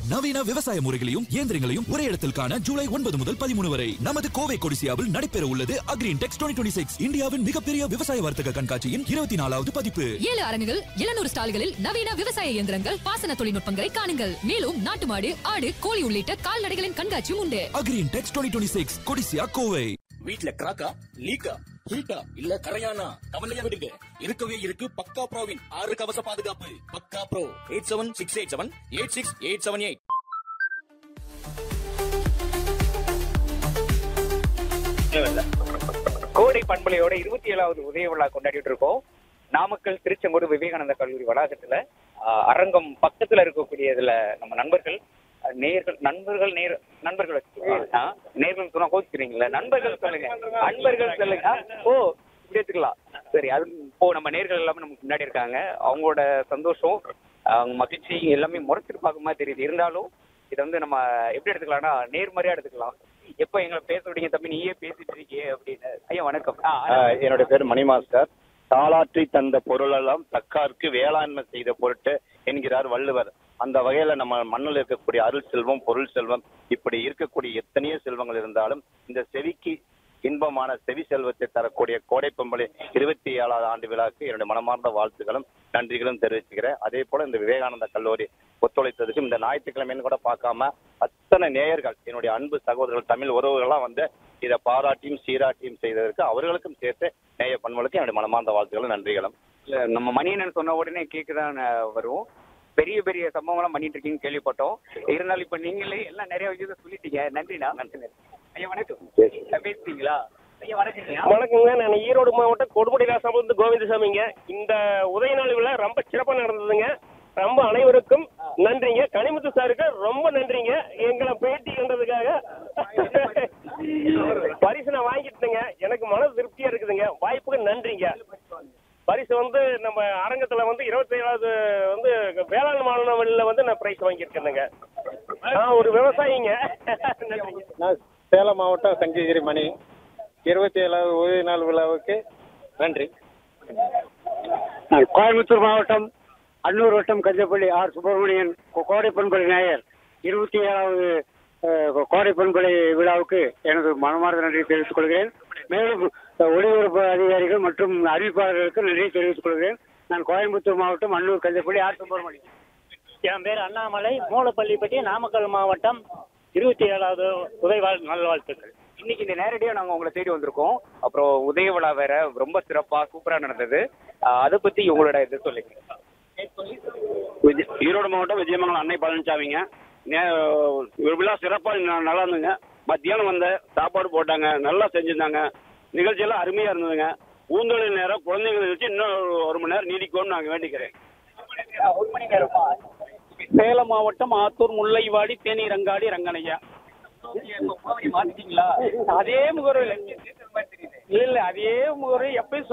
நவீன விவசாய முறைகளையும் இயந்திரங்களையும் ஒரே இடத்தில் காண ஜூலை ஒன்பது முதல் பதிமூணு வரை நமது கோவை கொடிசியாவில் நடைபெற உள்ளது அக்ரீன் டெக்ஸ் டுவெண்ட்டி சிக்ஸ் இந்தியாவின் மிகப்பெரிய விவசாய வர்த்தக கண்காட்சியின் இருபத்தி நாலாவது பதிப்பு ஏழு அரங்குகள் எழுநூறு ஸ்டால்களில் நவீன விவசாய இயந்திரங்கள் பாசன தொழில்நுட்பங்களை காணுங்கள் மேலும் நாட்டு மாடு ஆடு கோழி உள்ளிட்ட கால்நடைகளின் கண்காட்சியும் உண்டு agri intex twenty six Codissia Kovai வீட்ல கிராக்கா லீக்கா ஹீட்டா இல்ல கரையானா கவலையா விடுங்க இருக்கவே இருக்கு பக்கா ப்ரோவின் ஆறு கவச பாதுகாப்பு பக்கா bro eight seven six eight seven eight six eight seven eight கோடை பண்பலையோட இருபத்தி ஏழாவது உதய விழா கொண்டாடிட்டு இருக்கோம் நாமக்கல் திருச்செங்கோடு விவேகானந்த கல்லூரி வளாகத்துல ஆஹ், அரங்கம் பக்கத்துல இருக்கக்கூடிய இதுல நம்ம நண்பர்கள் அஹ், நேர்கள் நண்பர்கள் நேர் நண்பர்கள் வச்சுக்கலாம். ஆ, நேர்கள் சொன்னா கோச்சுக்கிறீங்களா நண்பர்கள் சொல்லுங்க நண்பர்கள் சொல்லுங்க ஆ, ஓ இப்படி எடுத்துக்கலாம் சரி அது இப்போ நம்ம நேர்கள் எல்லாமே நமக்கு முன்னாடி இருக்காங்க அவங்களோட சந்தோஷம் அவங்க மகிழ்ச்சி எல்லாமே முறைச்சிட்டு பார்க்க மாதிரி தெரியுது இருந்தாலும் இதை வந்து நம்ம எப்படி எடுத்துக்கலாம்னா நேர்மறையா எடுத்துக்கலாம் எப்போ எங்களை பேச விடுங்க தம்பி நீயே பேசிட்டு இருக்கியே அப்படின்னு ஐயா வணக்கம் ஆ, ஆஹ் என்னுடைய பேர் மணி மாஸ்டர் தாளாற்றி தந்த பொருளெல்லாம் தக்கார்க்கு வேளாண்மை செய்த பொருட்டு என்கிறார் வள்ளுவர் அந்த வகையில நம்ம மண்ணில் இருக்கக்கூடிய அருள் செல்வம் பொருள் செல்வம் இப்படி இருக்கக்கூடிய எத்தனையோ செல்வங்கள் இருந்தாலும் இந்த செவிக்கு இன்பமான செவி செல்வத்தை தரக்கூடிய கோடை பொம்பளை இருபத்தி ஏழாவது ஆண்டு விழாக்கு என்னுடைய மனமார்ந்த வாழ்த்துக்களும் நன்றிகளும் தெரிவிச்சுக்கிறேன் அதே போல இந்த விவேகானந்தா கல்லூரி ஒத்துழைத்ததுக்கும் இந்த ஞாயிற்றுக்கிழமைன்னு கூட பார்க்காம அத்தனை நேயர்கள் என்னுடைய அன்பு சகோதரர்கள் தமிழ் உறவுகள்லாம் வந்து இதை பாராட்டியும் சீராட்டியும் செய்ததற்கு அவர்களுக்கும் சேர்த்து நேய பண்புகளுக்கு என்னுடைய மனமார்ந்த வாழ்த்துக்களும் நன்றிகளும் இல்ல நம்ம மணியனன் சொன்ன உடனே கேக்குதான் அஹ், வரும் பெரிய பெரிய சம்பவங்கள்லாம் பண்ணிட்டு இருக்கீங்கன்னு கேள்விப்பட்டோம் இருந்தாலும் இப்ப நீங்களே எல்லாம் நிறைய விஷயத்த சொல்லிட்டீங்க நன்றிண்ணா நன்றி ஐயா வணக்கம் பேசுறீங்களா ஐயா வணக்கம் வணக்கங்க நான் ஈரோடு மாவட்டம் கொடுமுடி ராசாபுரத்து கோவிந்தசாமிங்க இந்த உதயநாள் விழா ரொம்ப சிறப்பாக நடந்ததுங்க ரொம்ப அனைவருக்கும் நன்றிங்க கனிமுத்து சாருக்கு ரொம்ப நன்றிங்க எங்களை பேட்டி கண்டதுக்காக பரிசு நான் வாங்கிட்டேங்க எனக்கு மன திருப்தியா இருக்குதுங்க வாய்ப்புக்கு நன்றிங்க பரிசு வந்து நம்ம அரங்கத்துல வந்து இருபத்தி ஏழாவது வந்து வேளாண் மாணவர்களில் வந்து நான் பிரைஸ் வாங்கியிருக்கேனுங்க நான் ஒரு விவசாயிங்க நன்றிங்க நான் சேலம் மாவட்டம் சங்ககிரி மணி இருபத்தி ஏழாவது உதய நாள் விழாவுக்கு நன்றி நான் கோயம்புத்தூர் மாவட்டம் அன்னூர் வட்டம் கஞ்சப்பள்ளி ஆர் சுப்பிரமணியன் கோ- கோடை பண்பலை நாயர் இருபத்தி ஏழாவது அஹ், கோடை பண்பலை விழாவுக்கு எனது மனமார்ந்த நன்றி தெரிவித்துக் கொள்கிறேன் மேலும் அஹ், ஒளிபரப்பு அதிகாரிகள் மற்றும் அறிவிப்பாளர்களுக்கு நன்றி தெரிவித்துக் கொள்கிறேன் நான் கோயம்புத்தூர் மாவட்டம் அன்னூர் கஞ்சப்பள்ளி ஆர் சுப்பிரமணியன் என் பேர் அண்ணாமலை மூலப்பள்ளிப்பட்டி நாமக்கல் மாவட்டம் இருபத்தி ஏழாவது உதயவாழ் நல்வாழ்த்துக்கள் இன்னைக்கு இந்த நேரடியா நாங்க உங்களை தேடி வந்திருக்கோம் அப்புறம் உதய விழா வேற ரொம்ப சிறப்பா சூப்பரா நடந்தது அஹ், அதை பத்தி உங்களோட இது சொல்லுங்க விஜய் ஈரோடு மாவட்டம் விஜயமங்கலம் அன்னை பழனிசாமிங்க நே- ஒரு விழா சிறப்பாக நல்லா இருந்துங்க மத்தியானம் வந்த சாப்பாடு போட்டாங்க நல்லா செஞ்சிருந்தாங்க நிகழ்ச்சியெல்லாம் அருமையாக இருந்ததுங்க ஊந்தொழில் நேரம் குழந்தைங்களை வச்சு இன்னும் ஒரு- ஒரு மணி நேரம் நீடிக்கும்னு நாங்கள் வேண்டிக்கிறேன் ஒரு மணி நேரமா சேலம் மாவட்டம் ஆத்தூர் முல்லைவாடி தேனி ரங்காடி ரங்கனையா மாத்திட்டீங்களா அதே முகவரி இல்ல இல்ல அதே முகவரி எப்பயும்